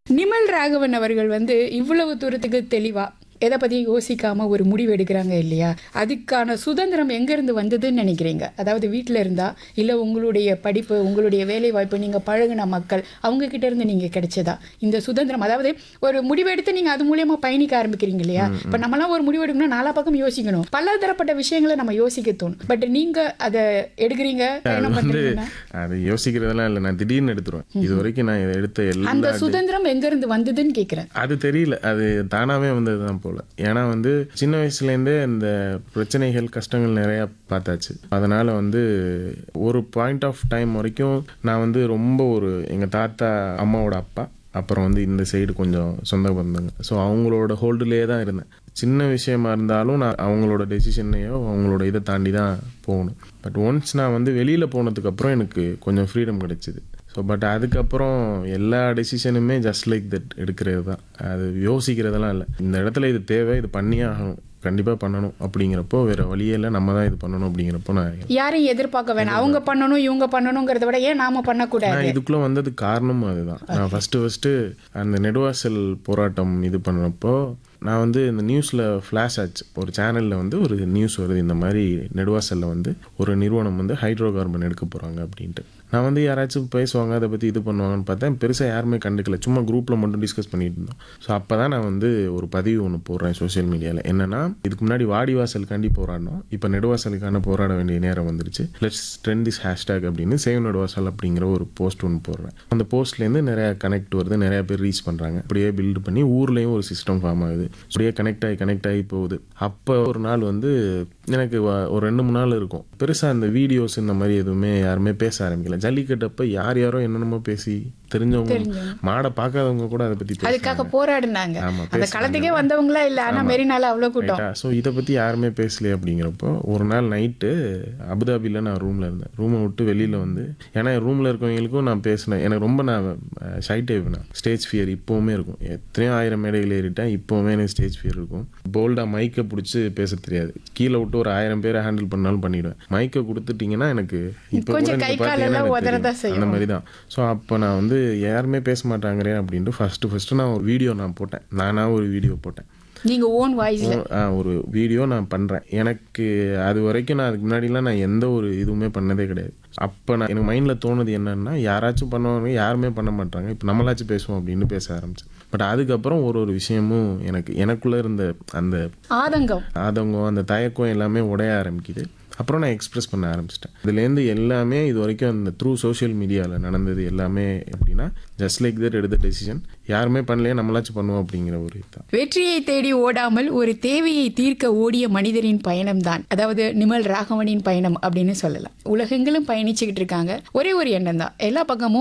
நிமல் ராகவன் அவர்கள் வந்து இவ்வளவு தூரத்துக்கு தெளிவா எதை பத்தி யோசிக்காம ஒரு முடிவு எடுக்கிறாங்க இல்லையா அதுக்கான சுதந்திரம் எங்க இருந்து வந்ததுன்னு நினைக்கிறீங்க அதாவது வீட்டில் இருந்தா இல்ல உங்களுடைய படிப்பு உங்களுடைய வேலை வாய்ப்பு நீங்க பழகுன மக்கள் அவங்க கிட்ட இருந்து நீங்க கிடைச்சதா இந்த சுதந்திரம் அதாவது ஒரு முடிவெடுத்து நீங்க அது மூலியமா பயணிக்க ஆரம்பிக்கிறீங்க இல்லையா இப்ப நம்மலாம் ஒரு முடிவு எடுக்கணும்னா நாலா பக்கம் யோசிக்கணும் பல தரப்பட்ட விஷயங்களை நம்ம யோசிக்க தோணும் பட் நீங்க அதை எடுக்கிறீங்க என்ன பண்றீங்கன்னா அது யோசிக்கிறதெல்லாம் இல்லை நான் திடீர்னு எடுத்துருவேன் இது வரைக்கும் நான் இதை எடுத்த எல்லா அந்த சுதந்திரம் எங்க இருந்து வந்ததுன்னு கேக்குறேன் அது தெரியல அது தானாவே வந்தது தான் போல ஏன்னா வந்து சின்ன வயசுலேருந்தே இந்த பிரச்சனைகள் கஷ்டங்கள் நிறையா பார்த்தாச்சு அதனால வந்து ஒரு பாயிண்ட் ஆஃப் டைம் வரைக்கும் நான் வந்து ரொம்ப ஒரு எங்கள் தாத்தா அம்மாவோட அப்பா அப்புறம் வந்து இந்த சைடு கொஞ்சம் சொந்த பந்தங்க ஸோ அவங்களோட ஹோல்டுலேயே தான் இருந்தேன் சின்ன விஷயமா இருந்தாலும் நான் அவங்களோட டெசிஷனையோ அவங்களோட இதை தாண்டி தான் போகணும் பட் ஒன்ஸ் நான் வந்து வெளியில் போனதுக்கப்புறம் எனக்கு கொஞ்சம் ஃப்ரீடம் கிடைச்சிது ஸோ பட் அதுக்கப்புறம் எல்லா டெசிஷனுமே ஜஸ்ட் லைக் தட் எடுக்கிறது தான் அது யோசிக்கிறதெல்லாம் இல்லை இந்த இடத்துல இது தேவை இது பண்ணியே ஆகணும் கண்டிப்பாக பண்ணணும் அப்படிங்கிறப்போ வேறு வழியே இல்லை நம்ம தான் இது பண்ணணும் அப்படிங்கிறப்போ நான் யாரையும் எதிர்பார்க்க வேணாம் அவங்க பண்ணணும் இவங்க பண்ணணுங்கிறத விட ஏன் நாம பண்ணக்கூடாது நான் இதுக்குள்ளே வந்ததுக்கு காரணமும் அதுதான் நான் ஃபஸ்ட்டு ஃபஸ்ட்டு அந்த நெடுவாசல் போராட்டம் இது பண்ணுறப்போ நான் வந்து இந்த நியூஸில் ஃப்ளாஷ் ஆச்சு ஒரு சேனலில் வந்து ஒரு நியூஸ் வருது இந்த மாதிரி நெடுவாசலில் வந்து ஒரு நிறுவனம் வந்து ஹைட்ரோ கார்பன் எடுக்க போகிறாங்க அப்படின்ட்டு நான் வந்து யாராச்சும் பேசுவாங்க அதை பற்றி இது பண்ணுவாங்கன்னு பார்த்தேன் பெருசாக யாருமே கண்டுக்கல சும்மா குரூப்பில் மட்டும் டிஸ்கஸ் பண்ணிட்டு இருந்தோம் ஸோ அப்போ தான் நான் வந்து ஒரு பதிவு ஒன்று போடுறேன் சோஷியல் மீடியாவில் என்னன்னா இதுக்கு முன்னாடி வாடிவாசலுக்காண்டி போராடணும் இப்போ நெடுவாசலுக்கான போராட வேண்டிய நேரம் வந்துருச்சு லெட்ஸ் ட்ரெண்ட் திஸ் ஹேஷ்டேக் அப்படின்னு சேவ் நெடுவாசல் அப்படிங்கிற ஒரு போஸ்ட் ஒன்று போடுறேன் அந்த போஸ்ட்லேருந்து நிறைய கனெக்ட் வருது நிறைய பேர் ரீச் பண்ணுறாங்க அப்படியே பில்டு பண்ணி ஊர்லேயும் ஒரு சிஸ்டம் ஃபார்ம் ஆகுது அப்படியே கனெக்ட் ஆகி கனெக்ட் ஆகி போகுது அப்போ ஒரு நாள் வந்து எனக்கு வ- ஒரு ரெண்டு மூணு நாள் இருக்கும் பெருசாக அந்த வீடியோஸ் இந்த மாதிரி எதுவுமே யாருமே பேச ஆரம்பிக்கல ஜல்லிக்கட்டப்ப யார் யாரோ என்னென்னமோ பேசி தெரிஞ்சவங்க மாடை பார்க்காதவங்க கூட அதை பற்றி அதுக்காக போராடினாங்க ஆமா, அந்த களத்துக்கே வந்தவங்களா இல்ல ஆனா மெரினால அவ்வளவு கூட்டம் ஸோ இதை பற்றி யாருமே பேசலையே அப்படிங்கிறப்போ ஒரு நாள் நைட்டு அபுதாபியில் நான் ரூமில் இருந்தேன் ரூமை விட்டு வெளியில் வந்து ஏன்னா ரூமில் இருக்கவங்களுக்கும் நான் பேசினேன் எனக்கு ரொம்ப நான் ஷை டைப் நான் ஸ்டேஜ் ஃபியர் இப்போவுமே இருக்கும் எத்தனையோ ஆயிரம் மேடைகள் ஏறிட்டேன் இப்போவுமே எனக்கு ஸ்டேஜ் ஃபியர் இருக்கும் போல்டாக மைக்கை பிடிச்சி பேச தெரியாது கீழே விட்டு ஒரு ஆயிரம் பேரை ஹேண்டில் பண்ணாலும் பண்ணிடுவேன் மைக்கை கொடுத்துட்டீங்கன்னா எனக்கு இப்போ கூட கொஞ்சம் கை நீங்க காலெல்லாம் பார்த்தீங்கன்னா எனக்கு உதறதான் தெரியும். அந்த மாதிரி தான் ஸோ அப்போ நான் வந்து யாருமே பேச மாட்டாங்களே அப்படின்ட்டு ஃபஸ்ட்டு ஃபஸ்ட்டு நான் ஒரு வீடியோ நான் போட்டேன் நானாக ஒரு வீடியோ போட்டேன் நீங்க ஓன் வாய்ஸ்ல ஆ, ஒரு வீடியோ நான் பண்ணுறேன் எனக்கு அது வரைக்கும் நான் அதுக்கு முன்னாடிலாம் நான் எந்த ஒரு இதுவுமே பண்ணதே கிடையாது அப்போ நான் எனக்கு மைண்டில் தோணுது என்னன்னா யாராச்சும் பண்ணுவாங்க யாருமே பண்ண மாட்டாங்க இப்போ நம்மளாச்சும் பேசுவோம் அப்படின்னு பேச ஆரம்பிச்சேன் பட் அதுக்கப்புறம் ஒரு ஒரு விஷயமும் எனக்கு எனக்குள்ளே இருந்த அந்த ஆதங்கம் ஆதங்கம் அந்த தயக்கம் எல்லாமே உடைய ஆரம்பிக்குது அப்புறம் நான் எக்ஸ்பிரஸ் பண்ண ஆரம்பிச்சிட்டேன் இதுலேருந்து எல்லாமே இது வரைக்கும் அந்த த்ரூ சோஷியல் மீடியாவில் நடந்தது எல்லாமே எப்படின்னா ஜஸ்ட் லைக் தட் எடுத்த டெசிஷன் யாருமே பண்ணலையே நம்மளாச்சும் பண்ணுவோம் அப்படிங்கிற ஒரு இதுதான் வெற்றியை தேடி ஓடாமல் ஒரு தேவையை தீர்க்க ஓடிய மனிதரின் பயணம்தான் அதாவது நிமல் ராகவனின் பயணம் அப்படின்னு சொல்லலாம் உலகெங்கிலும் பயணிச்சுக்கிட்டு இருக்காங்க ஒரே ஒரு எண்ணம் தான் எல்லா பக்கமும்